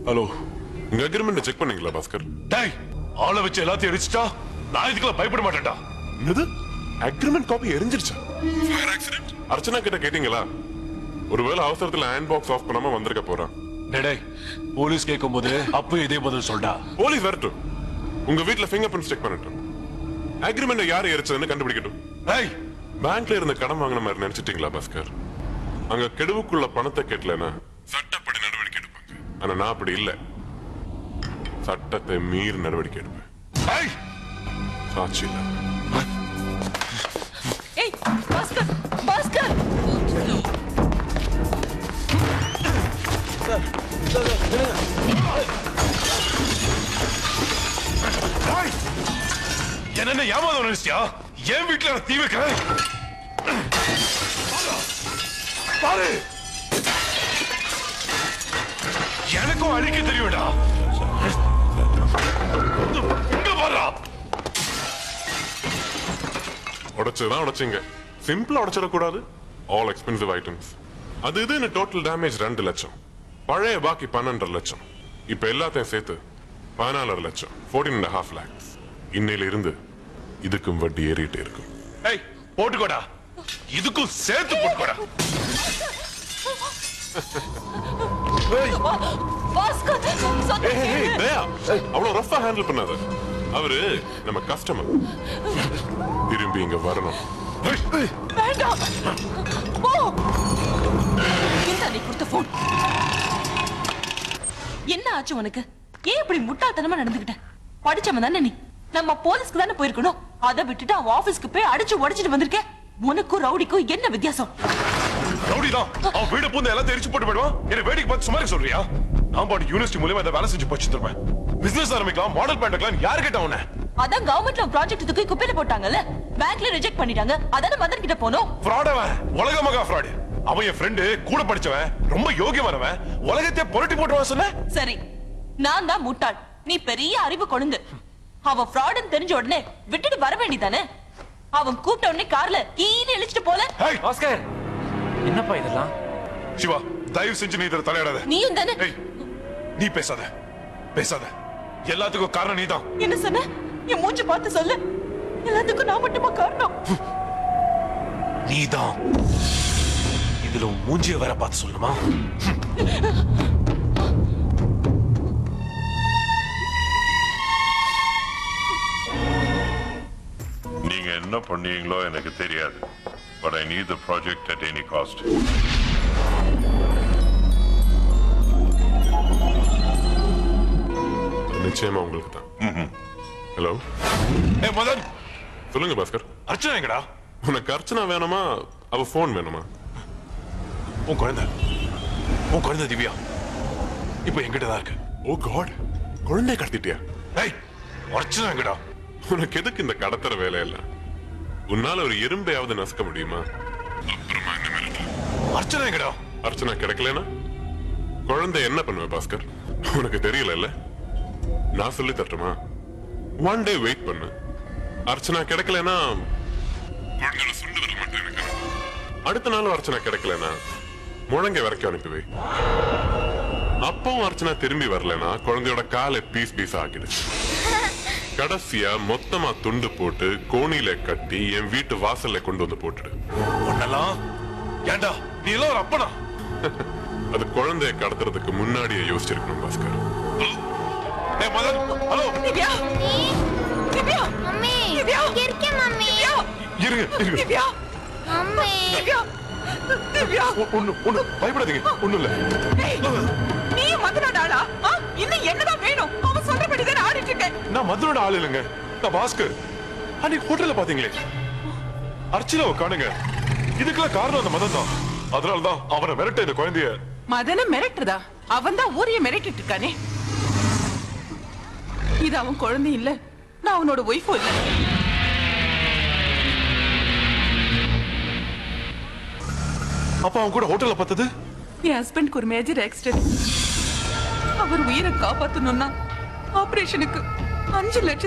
Hello உங்க agreement check பண்ணீங்களா பாஸ்கர் டேய் ஆளை வச்சு எல்லாத்தையும் எரிச்சிட்டா நான் இதுக்கெல்லாம் பயப்பட மாட்டேன்டா என்னது அக்ரிமெண்ட் காப்பி எரிஞ்சிருச்சா அர்ச்சனா கிட்ட கேட்டீங்களா ஒருவேளை அவசரத்துல ஹேண்ட் பாக்ஸ் ஆஃப் பண்ணாம வந்திருக்க போறான் டேய், டேய் போலீஸ் கேட்கும் போது அப்ப இதே பதில் சொல்டா போலீஸ் வரட்டும் உங்க வீட்ல ஃபிங்கர் பிரிண்ட்ஸ் செக் பண்ணட்டும் அக்ரிமெண்ட் யார் எரிச்சதுன்னு கண்டுபிடிக்கட்டும் டேய் பேங்க்ல இருந்த கடன் வாங்கின மாதிரி நினைச்சிட்டீங்களா பாஸ்கர் அங்க கெடுவுக்குள்ள பணத்தை கேட்டலனா சட்டப்படி நடவடிக்கை எடுப்பாங்க ஆனா நான் அப்படி இல்ல சட்டத்தை மீறி நடவடிக்கை எடுப்பேன் டேய் சாட்சி இல்ல ஏய் பாஸ்கர் பாஸ்கர் டேய் என்ன ஏமாதம் நினைச்சியா என் வீட்டுல நான் தீ வைக்கிறேன் பாரு எனக்கும் அழிக்க தெரியும்டா இங்க பாரா உடைச்சதுதான் உடைச்சிங்க சிம்பிளா உடைச்சிடக்கூடாது ஆல் எக்ஸ்பென்சிவ் ஐட்டம்ஸ் அது இதுன்னு டோட்டல் டேமேஜ் ரெண்டு லட்சம் பழைய பாக்கி பன்னெண்டரை லட்சம் இப்ப எல்லாத்தையும் சேர்த்து பதினாலரை லட்சம் ஃபோர்டீன் அண்ட் ஹாஃப் லேக்ஸ் இன்னையில இருந்து இதுக்கும் வட்டி ஏறிட்டே இருக்கும் ஏய் போட்டுக்கோடா இதுக்கும் சேர்த்து போட்டுக்கோடா பா- பாஸ்கர் சொந்த ஏய், ஏய், ஏய், தயா, அவ்வளவு ரஃபா ஹேண்டில் பண்ணாத அவரு நம்ம கஸ்டமர் திரும்பி இங்க வரணும் வேண்டாம் போ இந்த நீ கொடுத்த போன் என்ன ஆச்சு உனக்கு ஏன் இப்படி முட்டாள்தனமா நடந்துகிட்ட படிச்சவன் தானே நீ நம்ம போலீஸ்க்கு தானே போயிருக்கணும் அதை விட்டுட்டு அவன் ஆபீஸ்க்கு போய் அடிச்சு உடைச்சிட்டு வந்திருக்க உனக்கும் ரவுடிக்கும் என்ன வித்தியாசம் ரவுடிதான் அவன் வீடு பூந்து எல்லாம் தெரிச்சு போட்டு போயிடுவான் என்ன வேடிக்கை பார்த்து சும்மா இருக்க சொல்றியா நான் பாட்டு யூனிவர்சிட்டி மூலியமா இந்த வேலை செஞ்சு போச்சு தருவேன் பிசினஸ் ஆரம்பிக்கலாம் மாடல் பேண்ட் யாரு கேட்டா உன்ன அதான் கவர்மெண்ட்ல ப்ராஜெக்ட் தூக்கி குப்பையில போட்டாங்கல்ல பேங்க்ல ரிஜெக்ட் பண்ணிட்டாங்க அதானே மதன் கிட்ட போனோம் ஃப்ராட் அவன் உலக மகா ஃப்ராட் அவன் என் ஃப்ரெண்டு கூட படிச்சவன் ரொம்ப யோகியமானவன் உலகத்தையே புரட்டி போட்டுவான் சொன்ன சரி நான் தான் முட்டாள் நீ பெரிய அறிவு கொழுந்து அவன் ஃப்ராடுன்னு தெரிஞ்ச உடனே விட்டுட்டு வர வேண்டியதானே அவன் கூப்பிட்ட உடனே கார்ல ஈன்னு இழிச்சிட்டு போல ஹேய் பாஸ்கர் என்னப்பா இதெல்லாம் சிவா தயவு செஞ்சு நீ இதுல தலையிடாத நீயும் தானே ஏய் நீ பேசாத பேசாத எல்லாத்துக்கும் காரணம் நீதான் என்ன சொன்ன என் மூஞ்சி பார்த்து சொல்லு எல்லாத்துக்கும் நான் மட்டுமா காரணம் நீதான் இதுல உன் மூஞ்சிய வேற பார்த்து சொல்லணுமா நீங்க என்ன பண்ணீங்களோ எனக்கு தெரியாது but I need the project at any cost நிச்சயமா உங்களுக்கு தான் ஹலோ ஏ மதன் சொல்லுங்க பாஸ்கர் அர்ச்சனா எங்கடா உனக்கு அர்ச்சனா வேணுமா அவ ஃபோன் வேணுமா உன் குழந்தை உன் குழந்தை திவ்யா இப்போ எங்கிட்ட தான் இருக்கு ஓ காட் குழந்தை கடத்திட்டியா ஏய் அர்ச்சனா எங்கடா உனக்கு எதுக்கு இந்த கடத்துற வேலையெல்லாம் உன்னால ஒரு எறும்பையாவது நசுக்க முடியுமா அப்புறமா என்ன மிரட்டல்? அர்ச்சனா எங்கடா அர்ச்சனா கிடைக்கலனா குழந்தை என்ன பண்ணுவ பாஸ்கர் உனக்கு தெரியல நான் சொல்லி தரட்டுமா ஒன் டே வெயிட் பண்ணு அர்ச்சனா கிடைக்கலனா குழந்தையோட சுண்டு வர மாட்டேன் எனக்கு அடுத்த நாள் அர்ச்சனா கிடைக்கலனா முழங்கை வரைக்கும் அனுப்பி வை அப்பவும் அர்ச்சனா திரும்பி வரலனா குழந்தையோட காலை பீஸ் பீஸ் ஆக்கிடுச்சு கடைசியா மொத்தமா துண்டு போட்டு கோணியில கட்டி என் வீட்டு வாசல்ல கொண்டு வந்து போட்டுடு உன்னெல்லாம் ஏண்டா நீ எல்லாம் ஒரு அப்பனா அது குழந்தைய கடத்துறதுக்கு முன்னாடியே யோசிச்சிருக்கணும் பாஸ்கர் ஏ மதன் ஹலோ திவ்யா திவ்யா மம்மி திவ்யா இங்க இருக்கேன் மம்மி திவ்யா இருங்க இருங்க திவ்யா மம்மி திவ்யா திவ்யா ஒ- ஒண்ணு ஒண்ணு பயப்படாதீங்க ஒண்ணும் இல்ல ஏய், நீ மதனோட ஆளா ஆ? இன்னும் என்னதான் வேணும் அவன் சொல்றபடிதான் ஆடிட்டு இருக்க நான் மதுரோட ஆள் இல்லைங்க நான் பாஸ்கர் அன்னைக்கு ஹோட்டல்ல பாத்தீங்களே அர்ச்சனாவை காணுங்க இதுக்கெல்லாம் காரணம் அந்த மதன் தான் அதனாலதான் அவனை மிரட்ட இந்த குழந்தைய மதன மிரட்டுறதா அவன் தான் ஊரைய மிரட்டிட்டு இருக்கானே இது அவன் குழந்தை இல்ல நான் அவனோட ஒய்ஃபும் இல்ல அப்ப அவன் கூட ஹோட்டல்ல பார்த்தது என் ஹஸ்பண்ட்க்கு ஒரு மேஜர் ஆக்சிடென்ட் அவர் உயிரை காப்பாத்தணும்னா ஆபரேஷனுக்கு அஞ்சு லட்சம்